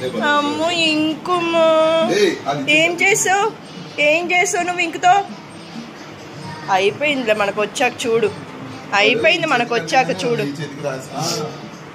అమ్మో ఇంకుమో ఏయ్, అది ఏం చేసావు ఏం చేసావు నువ్వు ఇంకుతో అయిపోయిందిలే మనకు వచ్చాక చూడు అయిపోయింది మనకు వచ్చాక చూడు ఈ చేతికి రాసి- ఆ,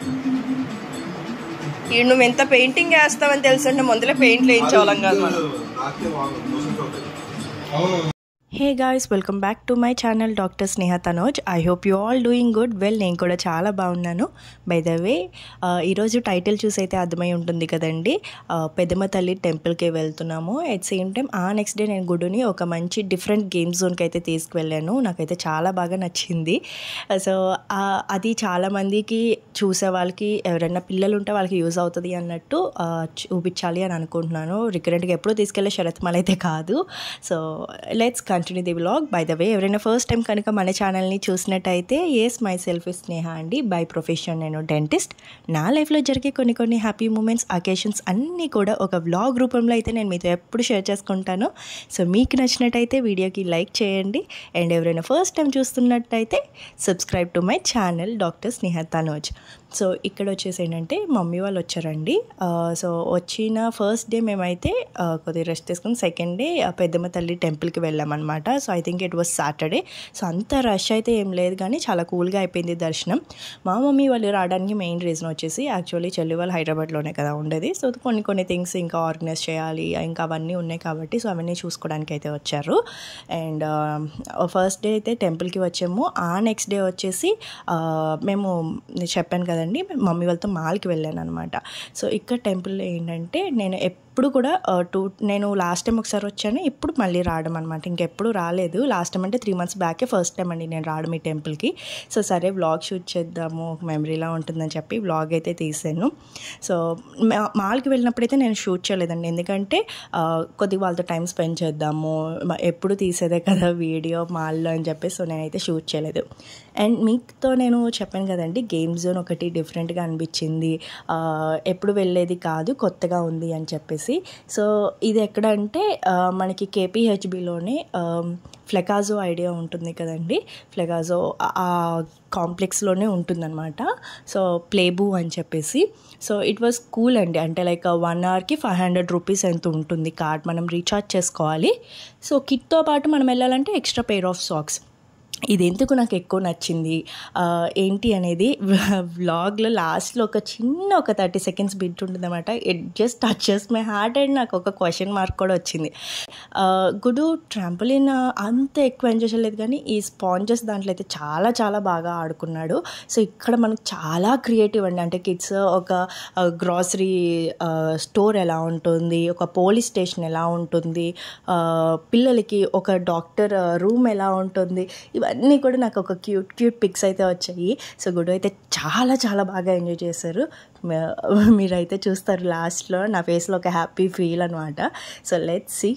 ఈ నువ్వు ఎంత పెయింటింగ్ వేస్తావని తెలుసంటే ముందులే పెయింట్లు వేయించవాలం కాదు మనం నాకే వాళ్ళు మోసం అవుతాయి. అవును hey guys welcome back to my channel doctor Sneha Tanoj I hope you all doing good well నేను కూడా చాలా బాగున్నాను బై ద వే ఈరోజు టైటిల్ చూసి అయితే అర్థమై ఉంటుంది కదండి ఆ, పెద్దమ్మ తల్లి టెంపుల్కి వెళ్తున్నాము అట్ సేమ్ టైం ఆ నెక్స్ట్ డే నేను గుడిని ఒక మంచి డిఫరెంట్ గేమ్ జోన్కి అయితే తీసుకువెళ్ళాను నాకైతే చాలా బాగా నచ్చింది సో అది చాలామందికి చూసే వాళ్ళకి ఎవరైనా పిల్లలు ఉంటే వాళ్ళకి యూజ్ అవుతుంది అన్నట్టు ఆ, చూపించాలి అని అనుకుంటున్నాను రికరెంట్గా ఎప్పుడూ తీసుకెళ్లే షరత్మల్ అయితే కాదు so let's continue the vlog by the way ఎవరైనా ఫస్ట్ టైం కనుక మన ఛానల్ని చూసినట్టయితే ఎస్ మై సెల్ఫ్ స్నేహ అండి బై ప్రొఫెషన్ నేను డెంటిస్ట్ నా లైఫ్లో జరిగే కొన్ని కొన్ని హ్యాపీ మూమెంట్స్ అకేషన్స్ అన్నీ కూడా ఒక వ్లాగ్ రూపంలో అయితే నేను మీతో ఎప్పుడు షేర్ చేసుకుంటాను సో మీకు నచ్చినట్టయితే వీడియోకి లైక్ చేయండి అండ్ ఎవరైనా ఫస్ట్ టైం చూస్తున్నట్టయితే subscribe to my channel doctor Sneha Tanoj so ఇక్కడ వచ్చేసి ఏంటంటే మమ్మీ వాళ్ళు వచ్చారండి ఆ, సో వచ్చిన ఫస్ట్ డే మేమైతే ఆ, కొద్దిగా రెస్ట్ తీసుకుని సెకండ్ డే ఆ పెద్దమ్మ తల్లి టెంపుల్కి వెళ్ళామన్నమాట so I think it was Saturday so అంత రష్ అయితే ఏం లేదు కానీ చాలా కూల్గా అయిపోయింది దర్శనం మా మమ్మీ వాళ్ళు రావడానికి మెయిన్ రీజన్ వచ్చేసి యాక్చువల్లీ చెల్లి వాళ్ళు హైదరాబాద్లోనే కదా ఉండేది సో కొన్ని కొన్ని థింగ్స్ ఇంకా ఆర్గనైజ్ చేయాలి ఇంకా అవన్నీ ఉన్నాయి కాబట్టి సో అవన్నీ చూసుకోవడానికి అయితే వచ్చారు అండ్ ఫస్ట్ డే అయితే టెంపుల్కి వచ్చాము ఆ నెక్స్ట్ డే వచ్చేసి ఆ, మేము నేను చెప్పాను కదండి మమ్మీ వాళ్ళతో మాల్కి వెళ్ళాను అనమాట సో ఇక్కడ టెంపుల్లో ఏంటంటే నేను ఎప్పుడు కూడా టూ నేను లాస్ట్ టైం ఒకసారి వచ్చాను ఇప్పుడు మళ్ళీ రావడం అనమాట ఇంకెప్పుడు రాలేదు లాస్ట్ టైం అంటే త్రీ మంత్స్ బ్యాకే ఫస్ట్ టైం అండి నేను రావడం ఈ టెంపుల్కి సో సరే వ్లాగ్ షూట్ చేద్దాము ఒక మెమరీలా ఉంటుందని చెప్పి వ్లాగ్ అయితే తీసాను సో మా- మాల్కి వెళ్ళినప్పుడైతే నేను షూట్ చేయలేదండి ఎందుకంటే ఆ, కొద్దిగా వాళ్ళతో టైం స్పెండ్ చేద్దాము మ- ఎప్పుడు తీసేదే కదా వీడియో మాల్లో అని చెప్పి సో నేనైతే షూట్ చేయలేదు అండ్ మీతో నేను చెప్పాను కదండి గేమ్ జోన్ ఒకటి డిఫరెంట్గా అనిపించింది ఆ, ఎప్పుడు వెళ్ళేది కాదు కొత్తగా ఉంది అని చెప్పేసి సో ఇది ఎక్కడ అంటే ఆ, మనకి కేపీహెచ్బిలోనే ఫ్లెకాజో ఐడియా ఉంటుంది కదండి ఫ్లెకాజో ఆ కాంప్లెక్స్లోనే ఉంటుందన్నమాట సో ప్లేబూ అని చెప్పేసి సో ఇట్ వాస్ కూల్ అండి అంటే లైక్ వన్ అవర్కి ఫైవ్ హండ్రెడ్ రూపీస్ ఎంత ఉంటుంది కార్డ్ మనం రీఛార్జ్ చేసుకోవాలి సో కిట్తో పాటు మనం వెళ్ళాలంటే ఎక్స్ట్రా పేర్ ఆఫ్ సాక్స్ ఇది ఎందుకు నాకు ఎక్కువ నచ్చింది ఆ, ఏంటి అనేది వ్లాగ్లో లాస్ట్లో ఒక చిన్న ఒక థర్టీ సెకండ్స్ బిట్ ఉంటుంది అనమాట it just touches my heart and నాకు ఒక క్వశ్చన్ మార్క్ కూడా వచ్చింది ఆ, గుడు ట్రాంపోలిన్ అంత ఎక్కువ ఎంజాయ్ చేయలేదు కానీ ఈ స్పాంజెస్ దాంట్లో అయితే చాలా చాలా బాగా ఆడుకున్నాడు సో ఇక్కడ మనకు చాలా క్రియేటివ్ అండి అంటే కిడ్స్ ఒక గ్రాసరీ స్టోర్ ఎలా ఉంటుంది ఒక పోలీస్ స్టేషన్ ఎలా ఉంటుంది ఆ, పిల్లలకి ఒక డాక్టర్ రూమ్ ఎలా ఉంటుంది ఇవన్నీ కూడా నాకు ఒక క్యూట్ క్యూట్ పిక్స్ అయితే వచ్చాయి సో గుడు అయితే చాలా చాలా బాగా ఎంజాయ్ చేశారు మ- మీరైతే చూస్తారు లాస్ట్లో నా ఫేస్లో ఒక హ్యాపీ ఫీల్ అనమాట సో లెట్స్ సి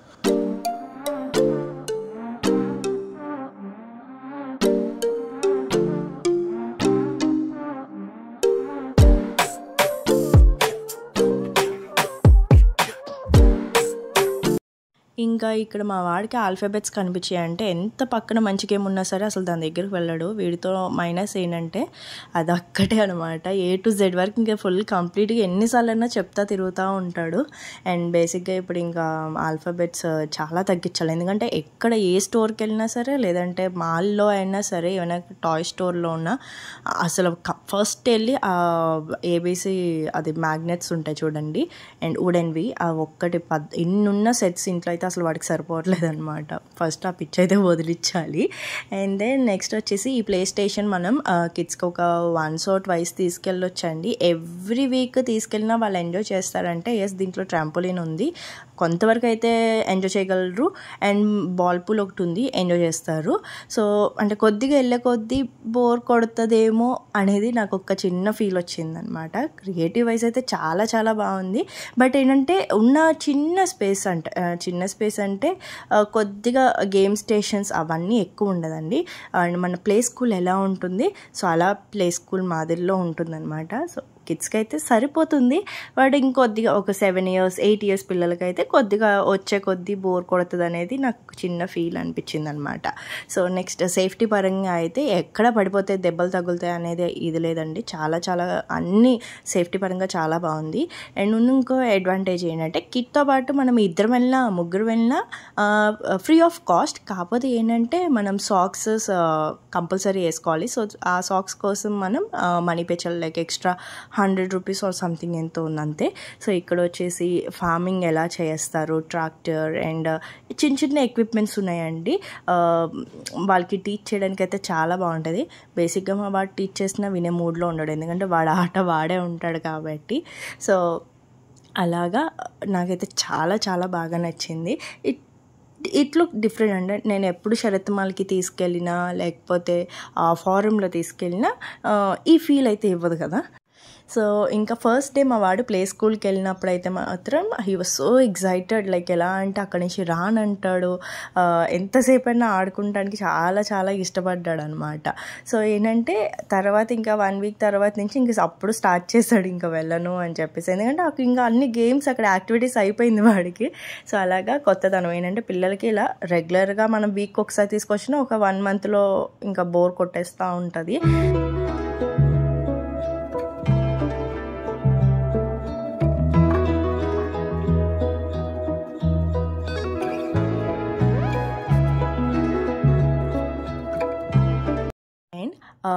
ఇంకా ఇక్కడ మా వాడికి ఆల్ఫాబెట్స్ కనిపించాయి అంటే ఎంత పక్కన మంచి గేమ్ ఉన్నా సరే అసలు దాని దగ్గరికి వెళ్ళాడు వీడితో మైనస్ ఏంటంటే అది అక్కటే అనమాట ఏ టు జెడ్ వరకు ఇంకా ఫుల్ కంప్లీట్గా ఎన్నిసార్లు అయినా చెప్తా తిరుగుతూ ఉంటాడు అండ్ బేసిక్గా ఇప్పుడు ఇంకా ఆల్ఫాబెట్స్ చాలా తగ్గించాలి ఎందుకంటే ఎక్కడ ఏ స్టోర్కి వెళ్ళినా సరే లేదంటే మాల్లో అయినా సరే ఏమైనా టాయ్ స్టోర్లో ఉన్నా అసలు ఫస్ట్ వెళ్ళి ఆ ఏబీసీ అది మ్యాగ్నెట్స్ ఉంటాయి చూడండి అండ్ వుడెన్వి ఆ ఒక్కటి పద్ ఇన్నున్న సెట్స్ ఇంట్లో అయితే అసలు వాడికి సరిపోవట్లేదు అనమాట ఫస్ట్ ఆ పిచ్ అయితే వదిలించాలి అండ్ దెన్ నెక్స్ట్ వచ్చేసి ఈ ప్లే స్టేషన్ మనం కిడ్స్కి ఒక వన్స్ ఆర్ ట్వైస్ తీసుకెళ్ళొచ్చండి ఎవ్రీ వీక్ తీసుకెళ్ళినా వాళ్ళు ఎంజాయ్ చేస్తారంటే ఎస్ దీంట్లో ట్రాంపోలిన్ ఉంది కొంతవరకు అయితే ఎంజాయ్ చేయగలరు అండ్ బాల్ పూల్ ఒకటి ఉంది ఎంజాయ్ చేస్తారు సో అంటే కొద్దిగా వెళ్ళే కొద్దీ బోర్ కొడుతుందేమో అనేది నాకు ఒక చిన్న ఫీల్ వచ్చిందనమాట క్రియేటివ్ వైజ్ అయితే చాలా చాలా బాగుంది బట్ ఏంటంటే ఉన్న చిన్న స్పేస్ అంటే ఆ, చిన్న స్పేస్ అంటే ఆ, కొద్దిగా గేమ్ స్టేషన్స్ అవన్నీ ఎక్కువ ఉండదండి అండ్ మన ప్లే స్కూల్ ఎలా ఉంటుంది సో అలా ప్లే స్కూల్ మాదిరిలో ఉంటుందన్నమాట సో కిడ్స్కి అయితే సరిపోతుంది బట్ ఇంకొద్దిగా ఒక సెవెన్ ఇయర్స్ ఎయిట్ ఇయర్స్ పిల్లలకైతే కొద్దిగా వచ్చే కొద్దీ బోర్ కొడుతుంది అనేది నాకు చిన్న ఫీల్ అనిపించింది అనమాట సో నెక్స్ట్ సేఫ్టీ పరంగా అయితే ఎక్కడ పడిపోతే దెబ్బలు తగులుతాయి అనేది ఇది లేదండి చాలా చాలా అన్ని సేఫ్టీ పరంగా చాలా బాగుంది అండ్ ఇంకో అడ్వాంటేజ్ ఏంటంటే కిట్తో పాటు మనం ఇద్దరు వెళ్ళినా ముగ్గురు వెళ్ళినా ఫ్రీ ఆఫ్ కాస్ట్ కాకపోతే ఏంటంటే మనం సాక్స్ కంపల్సరీ వేసుకోవాలి సో ఆ సాక్స్ కోసం మనం మనీ పే చేయాలి like extra hundred rupees or something ఎంతో ఉందంతే సో ఇక్కడ వచ్చేసి ఫార్మింగ్ ఎలా చేస్తారు ట్రాక్టర్ అండ్ చిన్న చిన్న ఎక్విప్మెంట్స్ ఉన్నాయండి ఆ, వాళ్ళకి టీచ్ చేయడానికి అయితే చాలా బాగుంటుంది బేసిక్గా మా వాడు టీచ్ చేసిన వినే మూడ్లో ఉండడు ఎందుకంటే వాడు ఆట వాడే ఉంటాడు కాబట్టి సో అలాగా నాకైతే చాలా చాలా బాగా నచ్చింది ఇట్ ఇట్ లుక్ డిఫరెంట్ అంటే నేను ఎప్పుడు శరత్ మాల్కి తీసుకెళ్ళినా లేకపోతే ఫారంలో తీసుకెళ్ళినా ఆ, ఈ ఫీల్ అయితే ఇవ్వదు కదా సో ఇంకా ఫస్ట్ డే మా వాడు ప్లే స్కూల్కి వెళ్ళినప్పుడు అయితే మాత్రం he was so excited like ఎలా అంటే అక్కడి నుంచి రానంటాడు ఆ, ఎంతసేపు అయినా ఆడుకుంటానికి చాలా చాలా ఇష్టపడ్డాడు అనమాట సో ఏంటంటే తర్వాత ఇంకా వన్ వీక్ తర్వాత నుంచి ఇంక అప్పుడు స్టార్ట్ చేశాడు ఇంకా వెళ్ళను అని చెప్పేసి ఎందుకంటే అక్కడ ఇంకా అన్ని గేమ్స్ అక్కడ యాక్టివిటీస్ అయిపోయింది వాడికి సో అలాగా కొత్తదనం ఏంటంటే పిల్లలకి ఇలా రెగ్యులర్గా మనం వీక్ ఒకసారి తీసుకొచ్చినా ఒక వన్ మంత్లో ఇంకా బోర్ కొట్టేస్తూ ఉంటుంది అండ్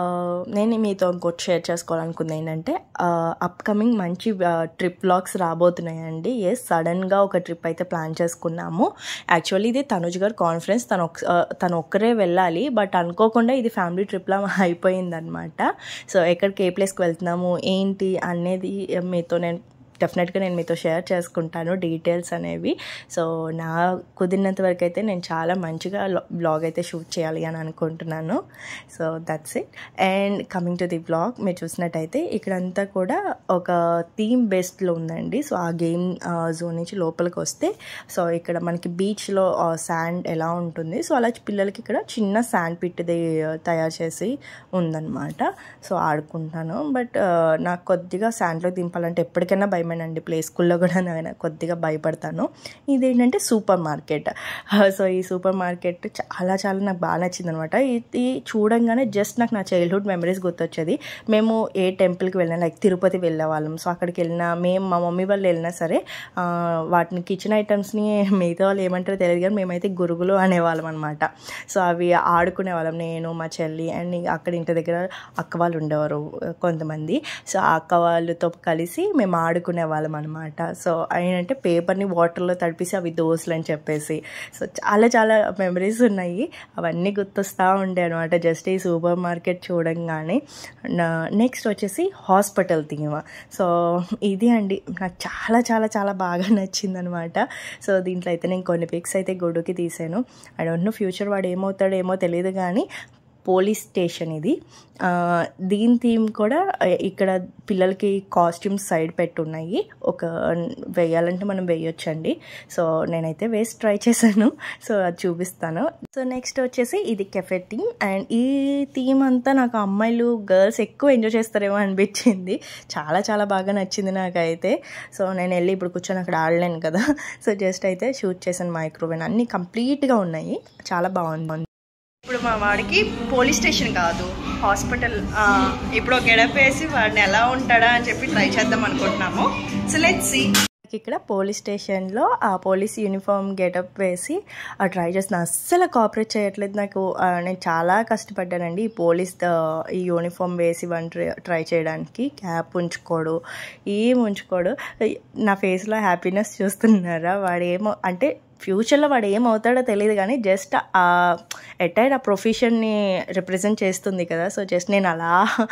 నేను మీతో ఇంకోటి షేర్ చేసుకోవాలనుకుంది ఏంటంటే అప్కమింగ్ మంచి ట్రిప్ బ్లాగ్స్ రాబోతున్నాయండి ఎస్ సడన్గా ఒక ట్రిప్ అయితే ప్లాన్ చేసుకున్నాము యాక్చువల్లీ ఇది తనుజ్ గారు కాన్ఫరెన్స్ తను ఒక తను ఒక్కరే వెళ్ళాలి బట్ అనుకోకుండా ఇది ఫ్యామిలీ ట్రిప్లా అయిపోయిందనమాట సో ఎక్కడికి ఏ ప్లేస్కి వెళ్తున్నాము ఏంటి అనేది మీతో నేను డెఫినెట్గా నేను మీతో షేర్ చేసుకుంటాను డీటెయిల్స్ అనేవి సో నా కుదిరినంత వరకు అయితే నేను చాలా మంచిగా బ్లాగ్ అయితే షూట్ చేయాలి అని అనుకుంటున్నాను so that's it and coming to the blog మీరు చూసినట్టయితే ఇక్కడంతా కూడా ఒక థీమ్ బేస్డ్లో ఉందండి సో ఆ గేమ్ జోన్ నుంచి లోపలికి వస్తే సో ఇక్కడ మనకి బీచ్లో శాండ్ ఎలా ఉంటుంది సో అలా పిల్లలకి ఇక్కడ చిన్న శాండ్ పిట్ది తయారు చేసి ఉందన్నమాట సో ఆడుకుంటాను బట్ నాకు కొద్దిగా శాండ్లో దింపాలంటే ఎప్పటికైనా భయమేనండి ప్లే స్కూల్లో కూడా నేను కొద్దిగా భయపడతాను ఇదేంటంటే సూపర్ మార్కెట్ సో ఈ సూపర్ మార్కెట్ చాలా చాలా నాకు బాగా నచ్చింది అనమాట ఇది చూడంగానే జస్ట్ నాకు నా చైల్డ్హుడ్ మెమరీస్ గుర్తొచ్చేది మేము ఏ టెంపుల్కి వెళ్ళినా లైక్ తిరుపతి వెళ్ళే వాళ్ళం సో అక్కడికి వెళ్ళినా మేము మా మమ్మీ వాళ్ళు వెళ్ళినా సరే ఆ, వాటిని కిచెన్ ఐటమ్స్ని మిగతా వాళ్ళు ఏమంటారో తెలియదు కానీ మేమైతే గురుగులు అనేవాళ్ళం అనమాట సో అవి ఆడుకునే వాళ్ళం నేను మా చెల్లి అండ్ అక్కడ ఇంటి దగ్గర అక్క వాళ్ళు ఉండేవారు కొంతమంది సో ఆ అక్క వాళ్ళతో కలిసి మేము ఆడుకునే వాళ్ళం అనమాట సో ఏంటంటే పేపర్ని వాటర్లో తడిపేసి అవి దోశలు అని చెప్పేసి సో చాలా చాలా మెమరీస్ ఉన్నాయి అవన్నీ గుర్తొస్తూ ఉండే అనమాట జస్ట్ ఈ సూపర్ మార్కెట్ చూడంగానే నెక్స్ట్ వచ్చేసి హాస్పిటల్ థీమ్ సో ఇది అండి నాకు చాలా చాలా చాలా బాగా నచ్చింది అనమాట సో దీంట్లో అయితే నేను కొన్ని పిక్స్ అయితే గొడుగుకి తీసాను ఐ డోంట్ నో ఫ్యూచర్ వాడు ఏమవుతాడో ఏమో తెలియదు కానీ పోలీస్ స్టేషన్ ఇది ఆ, దీని థీమ్ కూడా ఇక్కడ పిల్లలకి కాస్ట్యూమ్స్ సైడ్ పెట్టున్నాయి ఒక వేయాలంటే మనం వేయొచ్చండి సో నేనైతే వేసి ట్రై చేశాను సో అది చూపిస్తాను సో నెక్స్ట్ వచ్చేసి ఇది కెఫే థీమ్ అండ్ ఈ థీమ్ అంతా నాకు అమ్మాయిలు గర్ల్స్ ఎక్కువ ఎంజాయ్ చేస్తారేమో అనిపించింది చాలా చాలా బాగా నచ్చింది నాకైతే సో నేను వెళ్ళి ఇప్పుడు కూర్చొని అక్కడ ఆడలేను కదా సో జస్ట్ అయితే షూట్ చేశాను మైక్రోవేవ్ అన్నీ కంప్లీట్గా ఉన్నాయి చాలా బాగుంది ఇప్పుడు మా వాడికి పోలీస్ స్టేషన్ కాదు హాస్పిటల్ ఇప్పుడు గెడప్ వేసి వాడిని ఎలా ఉంటాడా అని చెప్పి ట్రై చేద్దాం అనుకుంటున్నాము సో లెట్స్ సి ఇక్కడ పోలీస్ స్టేషన్లో ఆ పోలీస్ యూనిఫామ్ గెటప్ వేసి ఆ ట్రై చేసిన అస్సలు కోఆపరేట్ చేయట్లేదు నాకు ఆ, నేను చాలా కష్టపడ్డానండి ఈ పోలీస్ ఆ, ఈ యూనిఫామ్ వేసి వన్ ట్రై ట్రై చేయడానికి క్యాప్ ఉంచుకోడు ఏం ఉంచుకోడు నా ఫేస్లో హ్యాపీనెస్ చూస్తున్నారా వాడు ఏమో అంటే ఫ్యూచర్లో వాడు ఏమవుతాడో తెలియదు కానీ జస్ట్ ఆ ఎటైర్ ఆ ప్రొఫెషన్ని రిప్రజెంట్ చేస్తుంది కదా సో జస్ట్ నేను అలా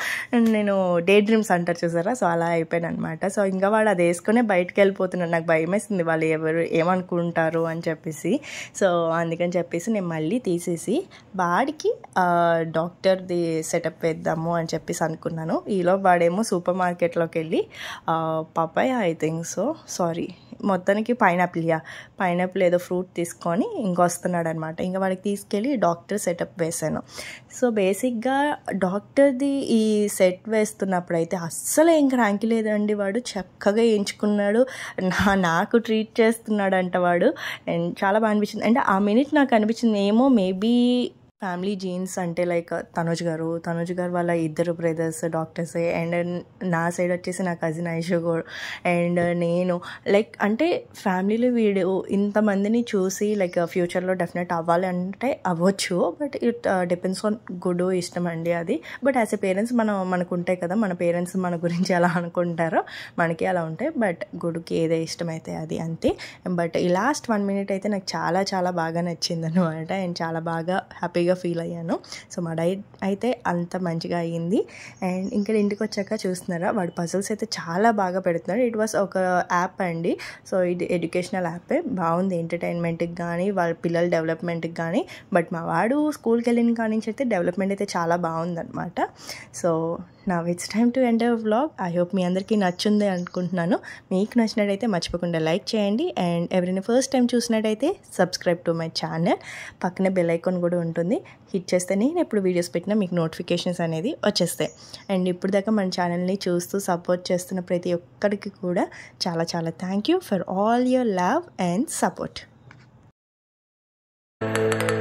నేను డే డ్రీమ్స్ అంటారు చూసారా సో అలా అయిపోయాను అనమాట సో ఇంకా వాడు అది వేసుకునే బయటకు వెళ్ళిపోతున్నాడు నాకు భయం వేసింది వాళ్ళు ఎవరు ఏమనుకుంటారు అని చెప్పేసి సో అందుకని చెప్పేసి నేను మళ్ళీ తీసేసి వాడికి ఆ, డాక్టర్ది సెటప్ వేద్దాము అని చెప్పేసి అనుకున్నాను ఈలో వాడేమో సూపర్ మార్కెట్లోకి వెళ్ళి ఆ, papaya I think so sorry మొత్తానికి పైనాపిల్ యా పైనాపిల్ ఏదో ఫ్రూట్ తీసుకొని ఇంకొస్తున్నాడు అనమాట ఇంకా వాడికి తీసుకెళ్ళి డాక్టర్ సెటప్ వేసాను సో బేసిక్గా డాక్టర్ది ఈ సెట్ వేస్తున్నప్పుడు అయితే అస్సలు ఏం క్రాంకి లేదండి వాడు చక్కగా ఎంచుకున్నాడు నా నాకు ట్రీట్ చేస్తున్నాడంట వాడు అండ్ చాలా బాగా అనిపించింది అంటే ఆ మినిట్ నాకు అనిపించింది ఏమో మేబీ ఫ్యామిలీ జీన్స్ అంటే లైక్ తనుజ్ గారు తనుజ్ గారు వాళ్ళ ఇద్దరు బ్రదర్స్ డాక్టర్స్ అండ్ నా సైడ్ వచ్చేసి నా కజిన్ ఐషు గౌడ్ అండ్ నేను లైక్ అంటే ఫ్యామిలీలో వీడు ఇంతమందిని చూసి లైక్ ఫ్యూచర్లో డెఫినెట్ అవ్వాలి అంటే అవ్వచ్చు but it depends on good ఇష్టం అండి అది బట్ యాజ్ ఎ పేరెంట్స్ మనం మనకు ఉంటాయి కదా మన పేరెంట్స్ మన గురించి ఎలా అనుకుంటారో మనకి అలా ఉంటాయి బట్ గుడికి ఏదే ఇష్టమైతే అది అంతే బట్ ఈ లాస్ట్ వన్ మినిట్ అయితే నాకు చాలా చాలా బాగా నచ్చింది అనమాట అండ్ చాలా బాగా హ్యాపీగా ఫీల్ అయ్యాను సో మా డైట్ అయితే అంత మంచిగా అయ్యింది అండ్ ఇంకా ఇంటికి వచ్చాక చూస్తున్నారా వాడు పజిల్స్ అయితే చాలా బాగా పెడుతున్నాడు ఇట్ వాస్ ఒక యాప్ అండి సో ఇది ఎడ్యుకేషనల్ యాపే బాగుంది ఎంటర్టైన్మెంట్కి కానీ వాళ్ళ పిల్లల డెవలప్మెంట్కి కానీ బట్ మా వాడు స్కూల్కి వెళ్ళిన కాడి నుంచి అయితే డెవలప్మెంట్ అయితే చాలా బాగుందన్నమాట సో నా it's time to end vlog I hope మీ అందరికీ నచ్చుంది అనుకుంటున్నాను మీకు నచ్చినట్టయితే మర్చిపోకుండా లైక్ చేయండి అండ్ ఎవరైనా ఫస్ట్ టైం చూసినట్టయితే సబ్స్క్రైబ్ టు మై ఛానల్ పక్కనే బెల్ ఐకాన్ కూడా ఉంటుంది హిట్ చేస్తే నేను ఎప్పుడు వీడియోస్ పెట్టినా మీకు నోటిఫికేషన్స్ అనేది వచ్చేస్తాయి అండ్ ఇప్పుడు దాకా మన ఛానల్ని చూస్తూ సపోర్ట్ చేస్తున్న ప్రతి ఒక్కరికి కూడా చాలా చాలా thank you for all your love and support